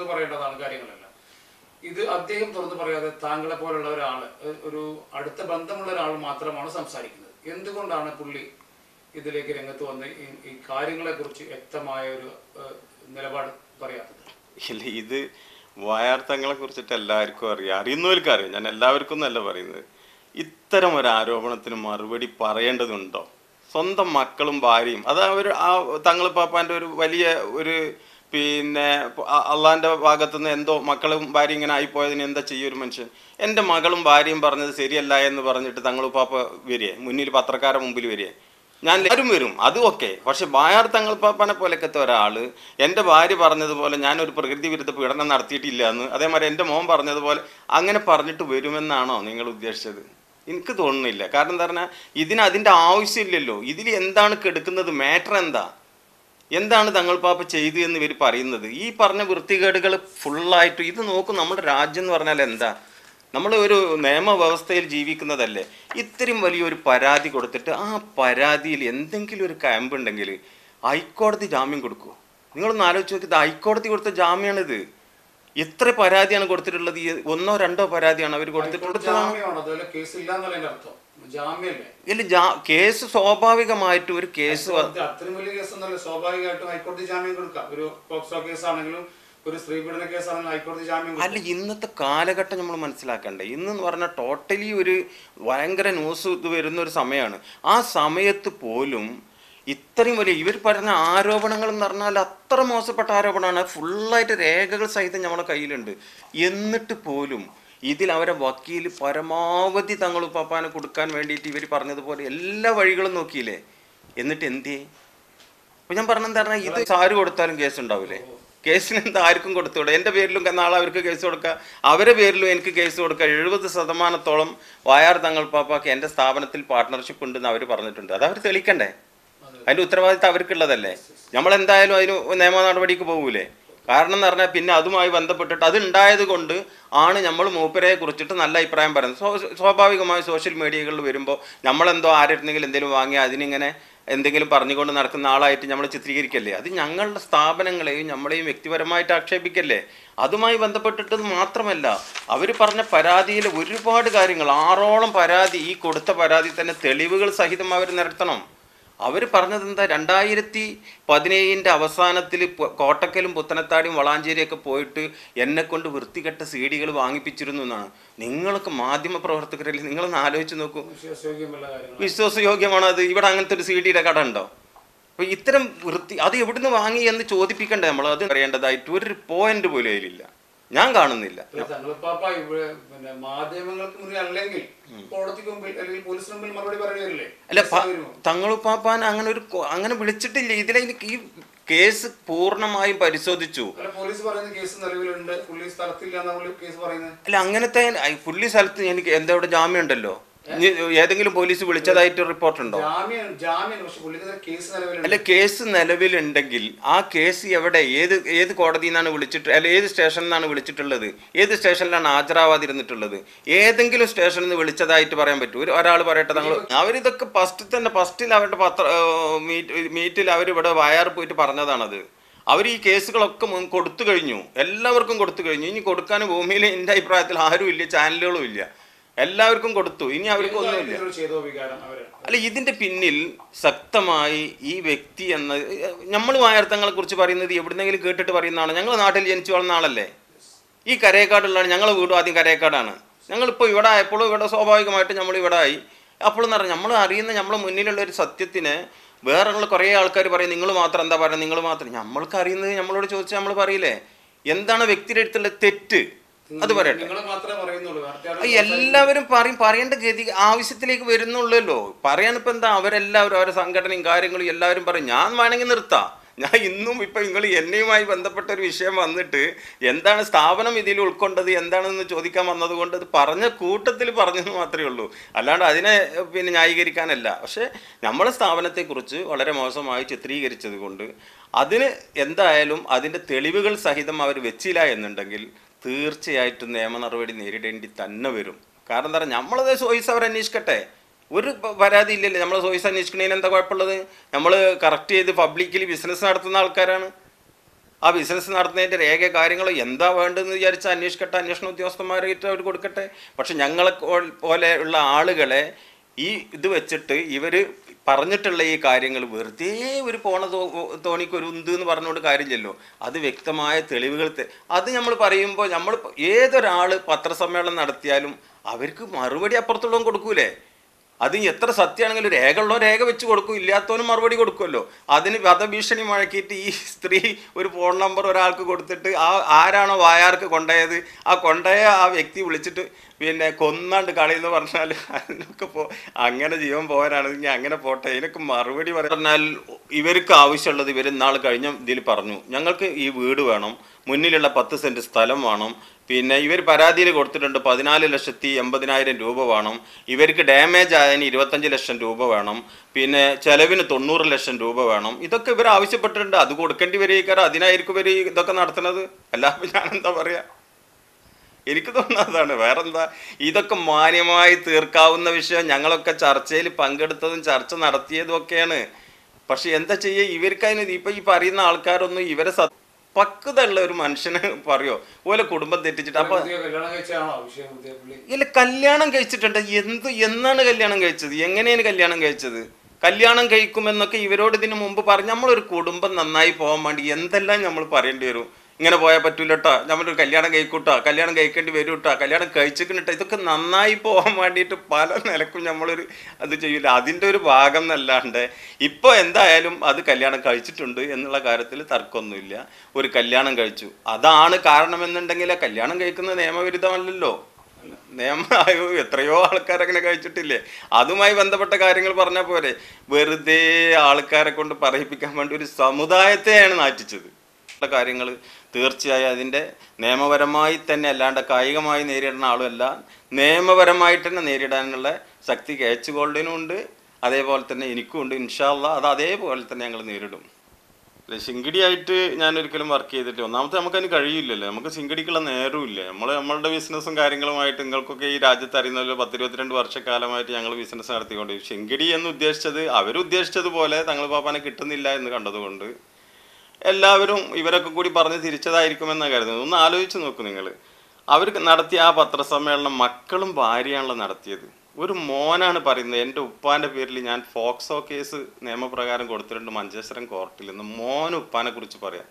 തുറന്നു പറയേണ്ടതാണ് കാര്യങ്ങളെല്ലാം ഇത് അദ്ദേഹം തുറന്നു പറയാതെ താങ്കളെ പോലുള്ള ഒരാള് ഏഹ്, ഒരു അടുത്ത ബന്ധമുള്ള ഒരാൾ മാത്രമാണ് സംസാരിക്കുന്നത് എന്തുകൊണ്ടാണ് പുള്ളി ഇതിലേക്ക് രംഗത്ത് വന്ന് ഈ- ഈ കാര്യങ്ങളെ കുറിച്ച് വ്യക്തമായ ഒരു ഏഹ്, നിലപാട് പറയാത്തത് ഇല്ല ഇത് വായാർത്ഥങ്ങളെ കുറിച്ചിട്ട് എല്ലാവർക്കും അറിയാം അറിയുന്നവർക്ക് അറിയാം ഞാൻ എല്ലാവർക്കും എന്നല്ല പറയുന്നത് ഇത്തരം ഒരു ആരോപണത്തിന് മറുപടി പറയേണ്ടതുണ്ടോ സ്വന്തം മക്കളും ഭാര്യയും അത് അവർ ആ തങ്ങൾ പാപ്പാൻ്റെ ഒരു വലിയ ഒരു പിന്നെ അ- അള്ളാന്റെ ഭാഗത്തു നിന്ന് എന്തോ മക്കളും ഭാര്യയും ഇങ്ങനെ ആയിപ്പോയതിന് എന്താ ചെയ്യും ഒരു മനുഷ്യൻ എൻ്റെ മകളും ഭാര്യയും പറഞ്ഞത് ശരിയല്ല എന്ന് പറഞ്ഞിട്ട് തങ്ങൾ പാപ്പ വരികയെ മുന്നിൽ പത്രക്കാരെ മുമ്പിൽ വരികയെ ഞാൻ എല്ലാവരും വരും അതും ഒക്കെ പക്ഷെ ബായാർ തങ്ങൾ പാപ്പാനെ പോലൊക്കത്തെ ഒരാള് എൻ്റെ ഭാര്യ പറഞ്ഞതുപോലെ ഞാൻ ഒരു പ്രകൃതി വിരുദ്ധ പീഡനം നടത്തിയിട്ടില്ല എന്ന് അതേമാതിരി എൻ്റെ മോൻ പറഞ്ഞതുപോലെ അങ്ങനെ പറഞ്ഞിട്ട് വരുമെന്നാണോ നിങ്ങൾ ഉദ്ദേശിച്ചത് എനിക്ക് തോന്നുന്നില്ല കാരണം എന്താ പറഞ്ഞാൽ ഇതിന് അതിൻ്റെ ആവശ്യമില്ലല്ലോ ഇതിൽ എന്താണ് കെടുക്കുന്നത് മാറ്റർ എന്താ എന്താണ് തങ്ങൾ പാപ്പ ചെയ്തു എന്ന് ഇവർ പറയുന്നത് ഈ പറഞ്ഞ വൃത്തികേടുകൾ ഫുള്ളായിട്ട് ഇത് നോക്കും നമ്മുടെ രാജ്യം എന്ന് പറഞ്ഞാൽ എന്താ നമ്മൾ ഒരു നിയമവ്യവസ്ഥയിൽ ജീവിക്കുന്നതല്ലേ ഇത്രയും വലിയൊരു പരാതി കൊടുത്തിട്ട് ആ പരാതിയിൽ എന്തെങ്കിലും ഒരു ക്യാമ്പ് ഉണ്ടെങ്കിൽ ഹൈക്കോടതി ജാമ്യം കൊടുക്കുമോ നിങ്ങളൊന്ന് ആലോചിച്ച് നോക്കി ഇത് ഹൈക്കോടതി കൊടുത്ത ജാമ്യമാണിത് എത്ര പരാതിയാണ് കൊടുത്തിട്ടുള്ളത് ഈ ഒന്നോ രണ്ടോ പരാതിയാണ് അവർ കൊടുത്തിട്ടുള്ളത് ജാമ്യമാണ് അതുപോലെ കേസ് ഇല്ല എന്നതിന്റെ അർത്ഥം ജാമ്യല്ലേ ഇല്ല ജാ കേസ് സ്വാഭാവികമായിട്ട് ഒരു കേസ് വ- ഇത് അത്രയും വലിയ കേസൊന്നുമല്ല സ്വാഭാവികമായിട്ടും ഹൈക്കോടതി ജാമ്യം കൊടുക്കാം ഒരു പോക്സോ കേസാണെങ്കിലും ഒരു സ്ത്രീപീഡന കേസാണെങ്കിലും ഹൈക്കോടതി ജാമ്യം കൊടുക്കാം. അല്ല ഇന്നത്തെ കാലഘട്ടം നമ്മൾ മനസ്സിലാക്കണ്ടേ ഇന്നെന്ന് പറഞ്ഞാൽ ടോട്ടലി ഒരു ഭയങ്കര ന്യൂസ് ഇത് വരുന്ന ഒരു സമയമാണ് ആ സമയത്ത് പോലും ഇത്രയും വലിയ ഇവർ പറഞ്ഞ ആരോപണങ്ങൾ എന്ന് പറഞ്ഞാൽ അത്ര മോശപ്പെട്ട ആരോപണമാണ് ഫുള്ളായിട്ട് രേഖകൾ സഹിതം നമ്മുടെ കയ്യിലുണ്ട് എന്നിട്ട് പോലും ഇതിൽ അവരെ വക്കീൽ പരമാവധി തങ്ങൾ പാപ്പാനെ കൊടുക്കാൻ വേണ്ടിയിട്ട് ഇവർ പറഞ്ഞതുപോലെ എല്ലാ വഴികളും നോക്കിയില്ലേ എന്നിട്ട് എന്തേ അപ്പൊ ഞാൻ പറഞ്ഞെന്താ പറഞ്ഞാൽ ഇത് ആര് കൊടുത്താലും കേസ് ഉണ്ടാവില്ലേ കേസിന് എന്താ ആർക്കും കൊടുത്തുകൂടെ എൻ്റെ പേരിലും നാളെ അവർക്ക് കേസ് കൊടുക്കുക അവരുടെ പേരിലും എനിക്ക് കേസ് കൊടുക്കുക എഴുപത് ശതമാനത്തോളം വായാർ തങ്ങൾ പാപ്പാക്ക് എൻ്റെ സ്ഥാപനത്തിൽ പാർട്ട്ണർഷിപ്പ് ഉണ്ടെന്ന് അവർ പറഞ്ഞിട്ടുണ്ട് അത് അവർ തെളിയിക്കണ്ടേ അതിൻ്റെ ഉത്തരവാദിത്തം അവർക്കുള്ളതല്ലേ നമ്മൾ എന്തായാലും അതിന് നിയമ നടപടിക്ക് പോകൂലേ കാരണം എന്ന് പറഞ്ഞാൽ പിന്നെ അതുമായി ബന്ധപ്പെട്ടിട്ട് അത് ഉണ്ടായത് കൊണ്ട് ആണ് നമ്മൾ മൂപ്പരെ കുറിച്ചിട്ട് നല്ല അഭിപ്രായം പറയുന്നത് സ്വ- സ്വാഭാവികമായി സോഷ്യൽ മീഡിയകളിൽ വരുമ്പോൾ നമ്മളെന്തോ ആരെടുത്തെങ്കിലും എന്തെങ്കിലും വാങ്ങി അതിനിങ്ങനെ എന്തെങ്കിലും പറഞ്ഞുകൊണ്ട് നടക്കുന്ന ആളായിട്ട് നമ്മൾ ചിത്രീകരിക്കല്ലേ അത് ഞങ്ങളുടെ സ്ഥാപനങ്ങളെയും നമ്മളെയും വ്യക്തിപരമായിട്ട് ആക്ഷേപിക്കല്ലേ അതുമായി ബന്ധപ്പെട്ടിട്ട് മാത്രമല്ല അവർ പറഞ്ഞ പരാതിയിൽ ഒരുപാട് കാര്യങ്ങൾ ആറോളം പരാതി ഈ കൊടുത്ത പരാതി തന്നെ തെളിവുകൾ സഹിതം അവർ നിരത്തണം അവർ പറഞ്ഞത് എന്താ രണ്ടായിരത്തി പതിനേഴിൻ്റെ അവസാനത്തിൽ കോട്ടക്കലും പുത്തനത്താടിയും വളാഞ്ചേരിയൊക്കെ പോയിട്ട് എന്നെ കൊണ്ട് വൃത്തികെട്ട സി ഡികൾ വാങ്ങിപ്പിച്ചിരുന്നു എന്നാണ് നിങ്ങൾക്ക് മാധ്യമ പ്രവർത്തകരല്ലേ നിങ്ങളൊന്ന് ആലോചിച്ച് നോക്കൂ വിശ്വാസയോഗ്യമല്ല കാര്യങ്ങൾ വിശ്വാസയോഗ്യമാണോ അത് ഇവിടെ അങ്ങനത്തെ ഒരു സി ഡിയുടെ കട ഉണ്ടോ അപ്പൊ ഇത്തരം വൃത്തി അത് എവിടുന്ന് വാങ്ങി എന്ന് ചോദിപ്പിക്കണ്ടേ നമ്മൾ അത് അറിയേണ്ടതായിട്ട് ഒരു പോയിന്റ് പോലും അതിലില്ല ഞാൻ കാണുന്നില്ല അല്ല, തങ്ങളിപ്പാപ്പ ഇവിടെ പിന്നെ മാധ്യമങ്ങൾക്ക് മുന്നിൽ അല്ലെങ്കിൽ കോടതിക്ക് മുമ്പിൽ അല്ലെങ്കിൽ പോലീസിന് മുമ്പിൽ മറുപടി പറയേണ്ടി വരില്ലേ അല്ല പ- വരുമോ? തങ്ങളുപ്പാപ്പാൻ അങ്ങനെ ഒരു കൊ- അങ്ങനെ വിളിച്ചിട്ടില്ല ഇതിലേക്ക് ഈ കേസ് പൂർണ്ണമായും പരിശോധിച്ചു അല്ല പോലീസ് പറയുന്ന കേസ് നിലവിലുണ്ട് പുള്ളി സ്ഥലത്തില്ല എന്നാണ് കേസ് പറയുന്നത് അല്ല അങ്ങനത്തെ ഐ, പുള്ളി സ്ഥലത്ത് എനിക്ക് എന്താ ഇവിടെ ജാമ്യം ഉണ്ടല്ലോ ഇനി ഏതെങ്കിലും പോലീസ് വിളിച്ചതായിട്ട് റിപ്പോർട്ടുണ്ടോ ജാമ്യം ജാമ്യം പക്ഷെ പുള്ളിക്ക് കേസ് നിലവിലുണ്ട് അല്ല കേസ് നിലവിലുണ്ടെങ്കിൽ ആ കേസ് എവിടെ ഏത് ഏത് കോടതിയിൽ നിന്നാണ് വിളിച്ചിട്ട് അല്ല ഏത് സ്റ്റേഷനിൽ നിന്നാണ് വിളിച്ചിട്ടുള്ളത് ഏത് സ്റ്റേഷനിലാണ് ഹാജരാവാതിരുന്നിട്ടുള്ളത് ഏതെങ്കിലും സ്റ്റേഷനിൽ നിന്ന് വിളിച്ചതായിട്ട് പറയാൻ പറ്റും ഒരു ഒരാൾ പറയട്ടെ തങ്ങൾ അവരിതൊക്കെ ഫസ്റ്റ് തന്നെ ഫസ്റ്റിൽ അവരുടെ പത്ര മീറ്റ് മീറ്റിൽ അവരിവിടെ വയർ പോയിട്ട് പറഞ്ഞതാണത് അവർ ഈ കേസുകളൊക്കെ മുൻ കൊടുത്തു കഴിഞ്ഞു എല്ലാവർക്കും കൊടുത്തു കഴിഞ്ഞു ഇനി കൊടുക്കാൻ ഭൂമിയിൽ എൻ്റെ അഭിപ്രായത്തിൽ ആരും ഇല്ല ചാനലുകളും ഇല്ല എല്ലാവർക്കും കൊടുത്തു ഇനി അവർക്ക് ഒന്നുമില്ല ഇതിലൊരു ചെയ്തോ വികാരം അവര് അല്ല ഇതിന്റെ പിന്നിൽ ശക്തമായി ഈ വ്യക്തി എന്ന നമ്മൾ വായർത്തങ്ങളെ കുറിച്ച് പറയുന്നത് എവിടുന്നെങ്കിലും കേട്ടിട്ട് പറയുന്നതാണ് ഞങ്ങൾ നാട്ടിൽ ജനിച്ചു വളർന്ന ആളല്ലേ ഈ കരയേക്കാടുള്ളതാണ് ഞങ്ങളെ വീടും ആദ്യം കരയേക്കാടാണ് ഞങ്ങളിപ്പോൾ ഇവിടെ ആയപ്പോഴും ഇവിടെ സ്വാഭാവികമായിട്ട് നമ്മൾ ഇവിടെ ആയി അപ്പോൾ എന്ന് പറഞ്ഞാൽ നമ്മൾ അറിയുന്ന നമ്മളെ മുന്നിലുള്ള ഒരു സത്യത്തിന് വേറെ ഉള്ള കുറേ ആൾക്കാർ പറയും നിങ്ങൾ മാത്രം എന്താ പറയുക നിങ്ങൾ മാത്രം നമ്മൾക്ക് അറിയുന്നത് നമ്മളോട് ചോദിച്ചാൽ നമ്മൾ പറയില്ലേ എന്താണ് വ്യക്തിയുടെ അടുത്തുള്ള തെറ്റ് അത് പറയട്ടെ നിങ്ങൾ മാത്രമേ പറയുന്നുള്ളൂ മറ്റേ ആരും അത് എല്ലാവരും പറയും പറയേണ്ട ഗതി ആവശ്യത്തിലേക്ക് വരുന്നുള്ളല്ലോ പറയാനിപ്പോ എന്താ അവരെല്ലാവരും അവരുടെ സംഘടനയും കാര്യങ്ങളും എല്ലാവരും പറയും ഞാൻ വേണമെങ്കിൽ നിർത്താം ഞാൻ ഇന്നും ഇപ്പൊ നിങ്ങൾ എന്നെയുമായി ബന്ധപ്പെട്ട ഒരു വിഷയം വന്നിട്ട് എന്താണ് സ്ഥാപനം ഇതിൽ ഉൾക്കൊണ്ടത് എന്താണെന്ന് ചോദിക്കാൻ വന്നത് കൊണ്ട് അത് പറഞ്ഞ കൂട്ടത്തിൽ പറഞ്ഞെന്ന് മാത്രമേ ഉള്ളൂ അല്ലാണ്ട് അതിനെ ഏഹ്, പിന്നെ ന്യായീകരിക്കാനല്ല പക്ഷേ നമ്മുടെ സ്ഥാപനത്തെക്കുറിച്ച് വളരെ മോശമായി ചിത്രീകരിച്ചത് കൊണ്ട് അതിന് എന്തായാലും അതിൻ്റെ തെളിവുകൾ സഹിതം അവർ വെച്ചില്ല എന്നുണ്ടെങ്കിൽ തീർച്ചയായിട്ടും നിയമ നടപടി നേരിടേണ്ടി തന്നെ വരും കാരണം എന്താ പറയുക നമ്മളത് സോയിസ് അവർ അന്വേഷിക്കട്ടെ ഒരു പ- പരാതി ഇല്ലല്ലേ നമ്മൾ സോയിസ് അന്വേഷിക്കണതിന് എന്താ കുഴപ്പമുള്ളത് നമ്മൾ കറക്റ്റ് ചെയ്ത് പബ്ലിക്കലി ബിസിനസ് നടത്തുന്ന ആൾക്കാരാണ് ആ ബിസിനസ് നടത്തുന്നതിൻ്റെ രേഖ കാര്യങ്ങളോ എന്താ വേണ്ടതെന്ന് വിചാരിച്ച് അന്വേഷിക്കട്ടെ അന്വേഷണ ഉദ്യോഗസ്ഥന്മാരായിട്ട് അവർ കൊടുക്കട്ടെ പക്ഷെ ഞങ്ങളെ കോ- പോലെ ഉള്ള ആളുകളെ ഈ ഇത് വെച്ചിട്ട് ഇവർ പറഞ്ഞിട്ടുള്ള ഈ കാര്യങ്ങൾ വെറുതെ ഒരു പോണ തോ- തോണിക്ക് ഒരു ഉന്ത് എന്ന് പറഞ്ഞുകൊണ്ട് കാര്യമില്ലല്ലോ അത് വ്യക്തമായ തെളിവുകൾ തെ- അത് നമ്മൾ പറയുമ്പോൾ നമ്മൾ ഏതൊരാൾ പത്രസമ്മേളനം നടത്തിയാലും അവർക്ക് മറുപടി അപ്പുറത്തുള്ളവൻ കൊടുക്കൂലേ അത് എത്ര സത്യമാണെങ്കിലും രേഖ ഉള്ളോ രേഖ വെച്ച് കൊടുക്കും ഇല്ലാത്തവനും മറുപടി കൊടുക്കുമല്ലോ അതിന് വധഭീഷണി മുഴക്കിയിട്ട് ഈ സ്ത്രീ ഒരു ഫോൺ നമ്പർ ഒരാൾക്ക് കൊടുത്തിട്ട് ആ ആരാണോ വായാർക്ക് കൊണ്ടുപോയത് ആ കൊണ്ടുപോയ ആ വ്യക്തി വിളിച്ചിട്ട് പിന്നെ കൊന്നാണ്ട് കളിയെന്ന് പറഞ്ഞാൽ അതിനൊക്കെ പോ അങ്ങനെ ജീവൻ പോകാനാണെങ്കിൽ അങ്ങനെ പോട്ടെ ഇതിനൊക്കെ മറുപടി പറഞ്ഞാൽ ഇവർക്ക് ആവശ്യമുള്ളത് ഇവർ ഇന്നാൾ കഴിഞ്ഞ ഇതിൽ പറഞ്ഞു ഞങ്ങൾക്ക് ഈ വീട് വേണം മുന്നിലുള്ള പത്ത് സെൻറ്റ് സ്ഥലം വേണം പിന്നെ ഇവർ പരാതിയിൽ കൊടുത്തിട്ടുണ്ട് പതിനാല് ലക്ഷത്തി എൺപതിനായിരം രൂപ വേണം ഇവർക്ക് ഡാമേജ് ആയതിന് ഇരുപത്തഞ്ച് ലക്ഷം രൂപ വേണം പിന്നെ ചെലവിന് തൊണ്ണൂറ് ലക്ഷം രൂപ വേണം ഇതൊക്കെ ഇവർ ആവശ്യപ്പെട്ടിട്ടുണ്ട് അത് കൊടുക്കേണ്ടി വരികയാരം അതിനായിരിക്കും ഇവർ ഇതൊക്കെ നടത്തുന്നത് അല്ലാതെ ഞാൻ എന്താ പറയാ എനിക്ക് തോന്നുന്നതാണ് വേറെന്താ ഇതൊക്കെ മാന്യമായി തീർക്കാവുന്ന വിഷയം ഞങ്ങളൊക്കെ ചർച്ചയിൽ പങ്കെടുത്തതും ചർച്ച നടത്തിയതും ഒക്കെയാണ് പക്ഷെ എന്താ ചെയ്യുക ഇവർക്ക് അതിന് ഇപ്പൊ ഈ പറയുന്ന ആൾക്കാരൊന്നും ഇവരെ സ- പക്വതയുള്ള ഒരു മനുഷ്യന് പറയോ ഓലെ കുടുംബം തെറ്റിച്ചിട്ട് അപ്പൊ പുതിയ കല്യാണം കഴിച്ചാണോ വിഷയം പുതിയ പുള്ളി ഇല്ല കല്യാണം കഴിച്ചിട്ടുണ്ട് എന്ത് എന്നാണ് കല്യാണം കഴിച്ചത് എങ്ങനെയാണ് കല്യാണം കഴിച്ചത് കല്യാണം കഴിക്കുമെന്നൊക്കെ ഇവരോട് ഇതിനു മുമ്പ് പറഞ്ഞു നമ്മളൊരു കുടുംബം നന്നായി പോകാൻ വേണ്ടി എന്തെല്ലാം നമ്മൾ പറയേണ്ടി വരും ഇങ്ങനെ പോയാൽ പറ്റൂലട്ടാ നമ്മളൊരു കല്യാണം കഴിക്കൂട്ടാ കല്യാണം കഴിക്കേണ്ടി വരും കേട്ടോ കല്യാണം കഴിച്ചിട്ട് ഇതൊക്കെ നന്നായി പോകാൻ വേണ്ടിയിട്ട് പല നിലക്കും നമ്മളൊരു അത് ചെയ്യില്ല അതിൻ്റെ ഒരു ഭാഗം എന്നല്ലാണ്ട് ഇപ്പോൾ എന്തായാലും അത് കല്യാണം കഴിച്ചിട്ടുണ്ട് എന്നുള്ള കാര്യത്തിൽ തർക്കമൊന്നുമില്ല ഒരു കല്യാണം കഴിച്ചു അതാണ് കാരണമെന്നുണ്ടെങ്കിൽ കല്യാണം കഴിക്കുന്നത് നിയമവിരുദ്ധമല്ലല്ലോ നിയമ അയ്യോ എത്രയോ ആൾക്കാർ അങ്ങനെ കഴിച്ചിട്ടില്ലേ അതുമായി ബന്ധപ്പെട്ട കാര്യങ്ങൾ പറഞ്ഞാൽ പോരെ വെറുതെ ആൾക്കാരെ കൊണ്ട് പറയിപ്പിക്കാൻ വേണ്ടി ഒരു സമുദായത്തെയാണ് നാറ്റിച്ചത് ഉള്ള കാര്യങ്ങൾ തീർച്ചയായും അതിൻ്റെ നിയമപരമായി തന്നെ അല്ലാണ്ട് കായികമായി നേരിടുന്ന ആളുമല്ല നിയമപരമായിട്ട് തന്നെ നേരിടാനുള്ള ശക്തി കെ എച്ച് ഗോൾഡിനും ഉണ്ട് അതേപോലെ തന്നെ എനിക്കും ഉണ്ട് ഇൻഷാല്ല അത് അതേപോലെ തന്നെ ഞങ്ങൾ നേരിടും അല്ല, ശിങ്കിടിയായിട്ട് ഞാൻ ഒരിക്കലും വർക്ക് ചെയ്തിട്ടില്ല ഒന്നാമത്തെ നമുക്ക് അതിന് കഴിയില്ലല്ലോ നമുക്ക് ശിങ്കിടിക്കുള്ള നേരമില്ല നമ്മൾ നമ്മളുടെ ബിസിനസ്സും കാര്യങ്ങളുമായിട്ട് നിങ്ങൾക്കൊക്കെ ഈ രാജ്യത്ത് അറിയുന്നല്ലോ പത്തിരുപത്തിരണ്ട് വർഷക്കാലമായിട്ട് ഞങ്ങൾ ബിസിനസ് നടത്തിക്കൊണ്ട് ശിങ്കിടി എന്ന് ഉദ്ദേശിച്ചത് അവരുദ്ദേശിച്ചതുപോലെ തങ്ങൾ പാപ്പാനെ കിട്ടുന്നില്ല എന്ന് കണ്ടതുകൊണ്ട് എല്ലാവരും ഇവരൊക്കെ കൂടി പറഞ്ഞ് തിരിച്ചതായിരിക്കുമെന്നാണ് കരുതുന്നത് ഒന്ന് ആലോചിച്ച് നോക്കൂ നിങ്ങൾ അവർ നടത്തിയ ആ പത്രസമ്മേളനം മക്കളും ഭാര്യയാണല്ലോ നടത്തിയത് ഒരു മോനാണ് പറയുന്നത് എൻ്റെ ഉപ്പാൻ്റെ പേരിൽ ഞാൻ ഫോക്സോ കേസ് നിയമപ്രകാരം കൊടുത്തിട്ടുണ്ട് മഞ്ചേശ്വരം കോർട്ടിൽ നിന്ന് മോൻ ഉപ്പാനെ കുറിച്ച് പറയാം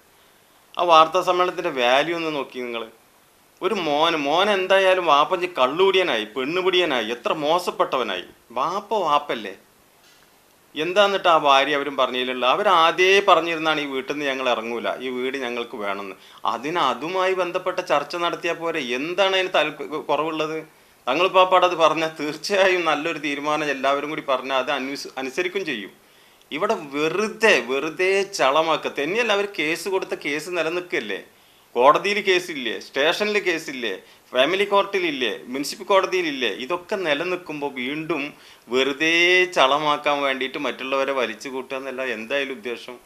ആ വാർത്താ സമ്മേളനത്തിൻ്റെ വാല്യൂ ഒന്ന് നോക്കി നിങ്ങൾ ഒരു മോൻ മോൻ എന്തായാലും വാപ്പഞ്ചി കള്ളുപിടിയനായി പെണ്ണുപിടിയനായി എത്ര മോശപ്പെട്ടവനായി വാപ്പ വാപ്പല്ലേ എന്താന്നിട്ട് ആ ഭാര്യ അവരും പറഞ്ഞില്ല അവർ ആദ്യമേ പറഞ്ഞിരുന്നാണ് ഈ വീട്ടിൽ നിന്ന് ഞങ്ങൾ ഇറങ്ങൂല ഈ വീട് ഞങ്ങൾക്ക് വേണമെന്ന് അതിന് അതുമായി ബന്ധപ്പെട്ട ചർച്ച നടത്തിയാൽ പോരെ എന്താണ് അതിന് താല്പ കുറവുള്ളത് തങ്ങൾ പാപ്പാട് അത് പറഞ്ഞാൽ തീർച്ചയായും നല്ലൊരു തീരുമാനം എല്ലാവരും കൂടി പറഞ്ഞാൽ അത് അനുസ് അനുസരിക്കും ചെയ്യും ഇവിടെ വെറുതെ വെറുതെ ചളമാക്കുക തന്നെയല്ല അവർ കേസ് കൊടുത്ത കേസ് നിലനിൽക്കല്ലേ കോടതിയിൽ കേസില്ലേ സ്റ്റേഷനിൽ കേസില്ലേ ഫാമിലി കോർട്ടിലില്ലേ മുനിസിപ്പൽ കോടതിയിലില്ലേ ഇതൊക്കെ നിലനിൽക്കുമ്പോൾ വീണ്ടും വെറുതെ ചളമാക്കാൻ വേണ്ടിയിട്ട് മറ്റുള്ളവരെ വലിച്ചു കൂട്ടുക എന്നല്ല എന്തായാലും ഉദ്ദേശം